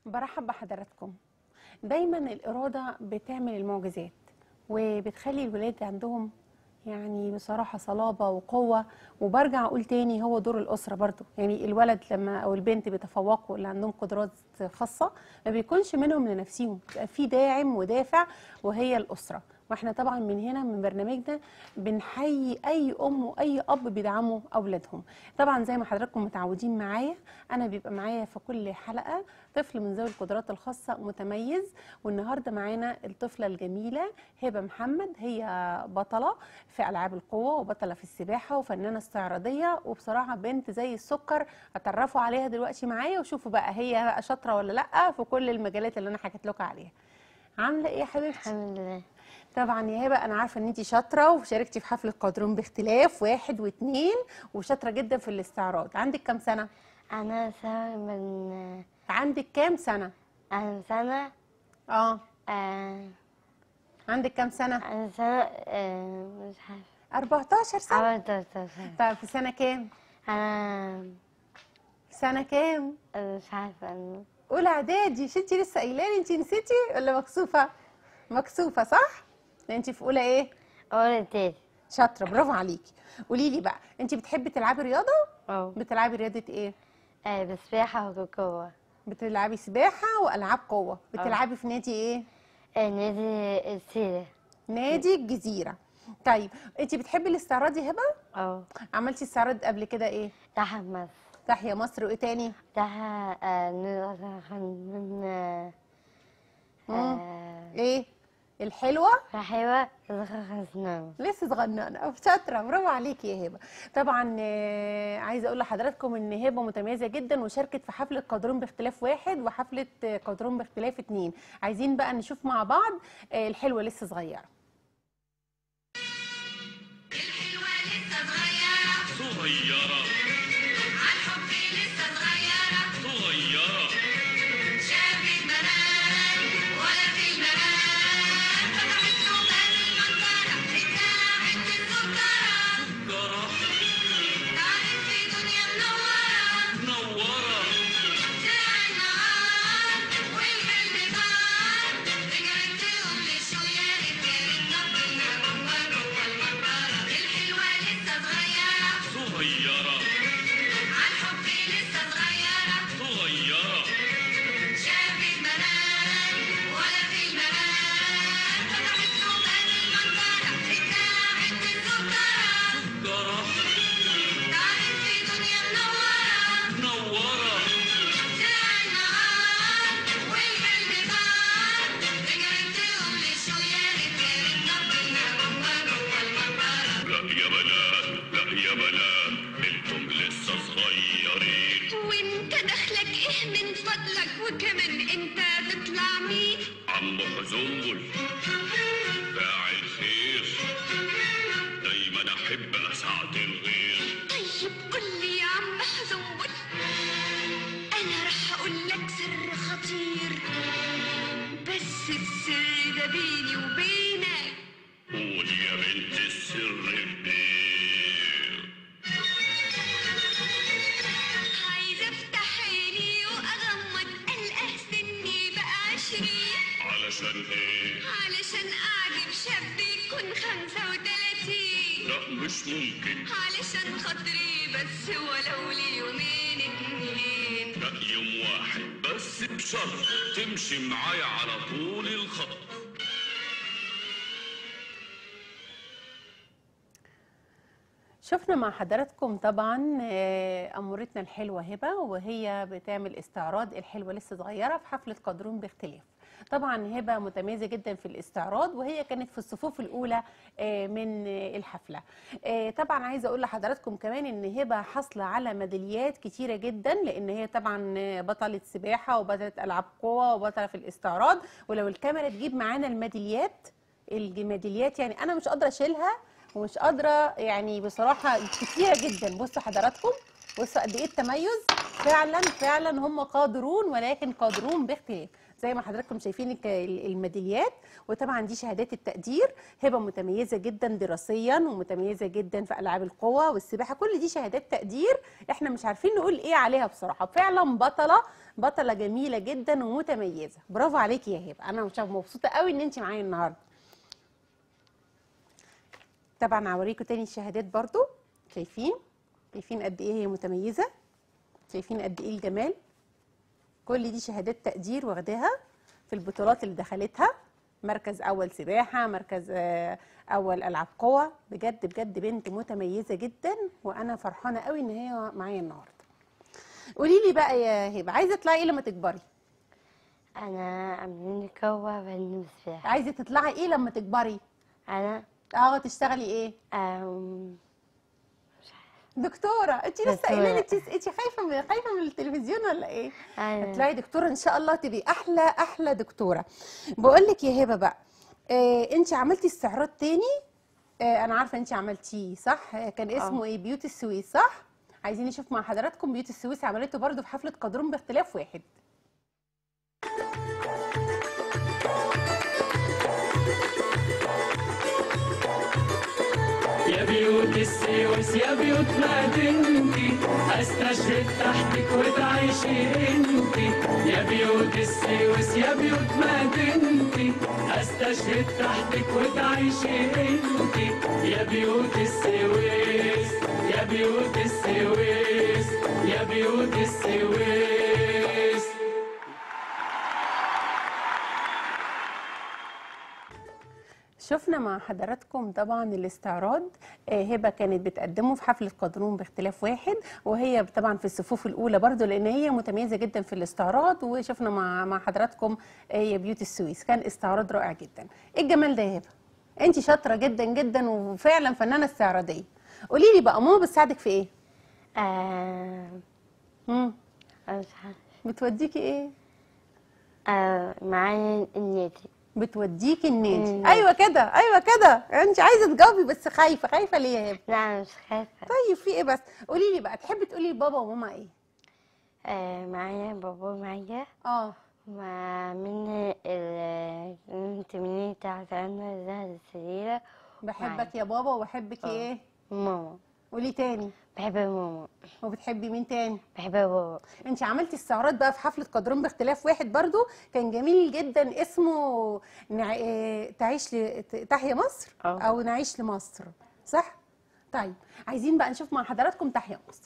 برحب بحضراتكم دايما الإرادة بتعمل المعجزات وبتخلي الولاد عندهم يعني بصراحة صلابة وقوة وبرجع أقول تاني هو دور الأسرة برضو يعني الولد لما أو البنت بيتفوقوا اللي عندهم قدرات خاصة ما بيكونش منهم لنفسهم بيبقى في داعم ودافع وهي الأسرة واحنا طبعا من هنا من برنامجنا بنحيي اي ام واي اب بيدعموا اولادهم طبعا زي ما حضراتكم متعودين معايا انا بيبقى معايا في كل حلقه طفل من ذوي القدرات الخاصه متميز والنهارده معانا الطفله الجميله هبه محمد هي بطله في العاب القوه وبطله في السباحه وفنانه استعراضيه وبصراحه بنت زي السكر اتعرفوا عليها دلوقتي معايا وشوفوا بقى هي بقى شاطره ولا لا في كل المجالات اللي انا حكيت لكم عليها عامله ايه يا حبيبتي الحمد لله طبعا يا هبه انا عارفه ان انت شاطره وشاركتي في حفله قدرون باختلاف واحد واثنين وشاطره جدا في الاستعراض عندك كام سنه أنا سنة من عندك كام سنه أنا سنة اه آه، عندك كام سنه أنا سنة آه، مش عارفة 14 سنه عملت سنة طيب في سنه كام أنا في سنه كام أنا مش عارفة أنا اولى اعدادي مش انت لسه قايله لي انت نسيتي ولا مكسوفه مكسوفه صح انت في اولى ايه أول تاني شاطره برافو عليكي قولي لي بقى انت بتحبي تلعبي رياضه أه بتلعبي رياضه ايه آه، بسباحة وكوكوة بتلعبي سباحة وألعاب قوة بتلعبي في نادي إيه؟ آه، نادي السيرة نادي الجزيرة طيب أنت بتحبي الاستعراض يا هبة؟ أه عملتي استعراض قبل كده إيه؟ تحت مصر تحيا مصر وإيه تاني؟ تحت آه، نور من آه، آه، إيه؟ الحلوة رحيوة زخرخ سنان لسه صغننه شاطره برافو عليكي يا هبه طبعا آه، عايزه اقول لحضراتكم ان هبه متميزه جدا وشاركت في حفله قدرون باختلاف واحد وحفله آه، قدرون باختلاف اتنين عايزين بقى نشوف مع بعض آه، الحلوه لسه صغيره الحلوة لسه صغيرة صغيرة عالحب لسه صغيرة صغيرة شافت منام ولا في المنام فتحت له باب المنظرة اتلاعبت السكرة جرى تعبت في دنيا منورة نورة طلع النهار والحلم طار رجعت تقول للشوية كانت ربنا جوه جوه المنظرة الحلوة لسه صغيرة صغيرة عالحب لسه صغيرة صغيرة شافت منام ولا في المنام فتحت له باب المنظرة اتلاعبت السكرة جرى تعبت في دنيا منورة نورة طلع النهار والحلم طار رجعت تقول للشوية كانت ربنا جوه جوه المنظرة لا يا بنات لا يا بنات انتم لسه صغيرين وانت دخلك ايه من فضلك وكمان انت تطلع مين عم حزنبل فاعل خير دايما احب اسعد الغير طيب قول لي يا عم حزنبل انا رح اقول لك سر خطير بس السر ده بيني وبينك قول يا بنت السر كبير عايزه افتح عيني واغمض القى سني بقى عشرين علشان ايه علشان اعجب شاب يكون خمسة وتلاتين لا مش ممكن علشان خاطري بس ولو ليومين اتنين لا يوم واحد بس بشرط تمشي معايا على طول الخط شفنا مع حضراتكم طبعا آه، أمورتنا الحلوة هبة وهي بتعمل استعراض الحلوة لسه صغيرة في حفلة قدرون باختلاف طبعا هبة متميزة جدا في الاستعراض وهي كانت في الصفوف الأولى آه، من آه، الحفلة آه، طبعا عايزة أقول لحضراتكم كمان إن هبة حاصلة على ميداليات كتيرة جدا لأن هي طبعا آه، بطلة سباحة وبطلة ألعاب قوة وبطلة في الاستعراض ولو الكاميرا تجيب معانا الميداليات الميداليات يعني أنا مش قادرة أشيلها ومش قادره يعني بصراحه كتيره جدا بصوا حضراتكم بصوا قد ايه التميز فعلا فعلا هم قادرون ولكن قادرون باختلاف زي ما حضراتكم شايفين الك- ال- الميداليات وطبعا دي شهادات التقدير هبه متميزه جدا دراسيا ومتميزه جدا في العاب القوى والسباحه كل دي شهادات تقدير احنا مش عارفين نقول ايه عليها بصراحه فعلا بطله بطله جميله جدا ومتميزه برافو عليكي يا هبه انا مش مبسوطه قوي ان انت معايا النهارده طبعا هوريكم تاني الشهادات برضو شايفين شايفين قد ايه هي متميزه شايفين قد ايه الجمال كل دي شهادات تقدير واخداها في البطولات اللي دخلتها مركز اول سباحه مركز آه، اول العاب قوى بجد بجد بنت متميزه جدا وانا فرحانه قوي ان هي معايا النهارده قولي لي بقى يا هبه عايزه تطلعي ايه لما تكبري أنا عاملين كوة بالنسبة عايزه تطلعي ايه لما تكبري أنا اه تشتغلي ايه أم دكتوره انت لسه دكتورة. قايله لي انت انت خايفه من خايفه من التلفزيون ولا ايه أنا هتطلعي دكتوره ان شاء الله تبقي احلى احلى دكتوره بقول لك يا هبه بقى آه انت عملتي استعراض تاني آه انا عارفه انت عملتيه صح آه، كان اسمه ايه بيوت السويس صح عايزين نشوف مع حضراتكم بيوت السويس عملته برضو في حفله قدرون باختلاف واحد يا بيوت السويس يا بيوت مدينتي استشرف تحتك وتعيشي انتي يا بيوت السويس يا بيوت مدينتي استشرف تحتك وتعيشي انتي يا بيوت السويس يا بيوت السويس يا بيوت السويس شفنا مع حضراتكم طبعا الاستعراض آه، هبه كانت بتقدمه في حفله قدرون باختلاف واحد وهي طبعا في الصفوف الاولى برضو لان هي متميزه جدا في الاستعراض وشفنا مع مع حضراتكم آه، يا بيوت السويس كان استعراض رائع جدا ايه الجمال ده يا هبه انت شاطره جدا جدا وفعلا فنانه استعراضيه قولي لي بقى ماما بتساعدك في ايه أم امم أنا مش عارفة بتوديكي ايه أم معايا النادي بتوديكي النادي مم. ايوه كده ايوه كده انت عايزه تجاوبي بس خايفه خايفه ليه يا هبه لا أنا مش خايفة طيب في ايه بس قولي لي بقى تحبي تقولي لبابا وماما ايه أم معايا بابا معايا اه ومن التمرين بتاعت أنا زهر السريرة بحبك يا بابا وبحبك آه. ايه ماما قولي تاني بحب ماما وبتحبي مين تاني بحب بابا انت عملتي استعراض بقى في حفله قدرون باختلاف واحد برضو كان جميل جدا اسمه نع... اه، تعيش ل... ت- تحيا مصر اه. او نعيش لمصر صح طيب عايزين بقى نشوف مع حضراتكم تحيا مصر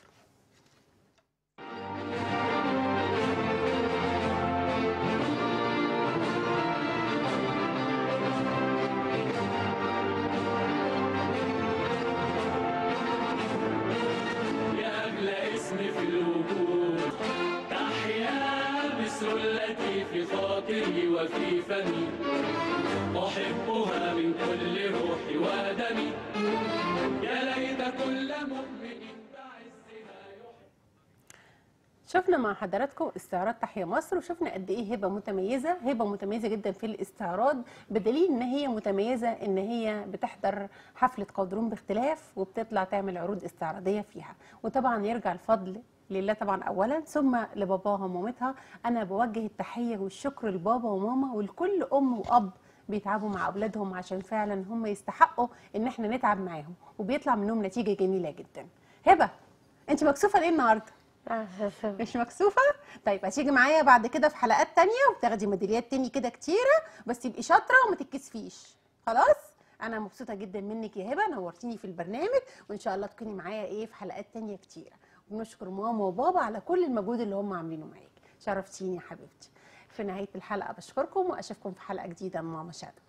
يا أغلى اسم في الوجود تحيا مصر التي في خاطري وفي فمي أحبها من كل روحي ودمي يا ليت كل مؤمن بعزها يحب شفنا مع حضراتكم استعراض تحيا مصر وشفنا قد ايه هبه متميزه هبه متميزه جدا في الاستعراض بدليل ان هي متميزه ان هي بتحضر حفله قدرون باختلاف وبتطلع تعمل عروض استعراضيه فيها وطبعا يرجع الفضل لله طبعا اولا ثم لباباها ومامتها انا بوجه التحيه والشكر لبابا وماما ولكل ام واب بيتعبوا مع اولادهم عشان فعلا هم يستحقوا ان احنا نتعب معاهم وبيطلع منهم نتيجه جميله جدا هبه انت مكسوفه ليه النهارده لا بس- مش مكسوفه طيب هتيجي معايا بعد كده في حلقات تانية وبتاخدي ميداليات تاني كده كتيره بس تبقي شاطره وما تتكسفيش خلاص انا مبسوطه جدا منك يا هبه نورتيني في البرنامج وان شاء الله تكوني معايا ايه في حلقات تانية كتيره وبنشكر ماما وبابا على كل المجهود اللي هم عاملينه معاكي شرفتيني يا حبيبتي في نهايه الحلقه بشكركم واشوفكم في حلقه جديده من ماما شادو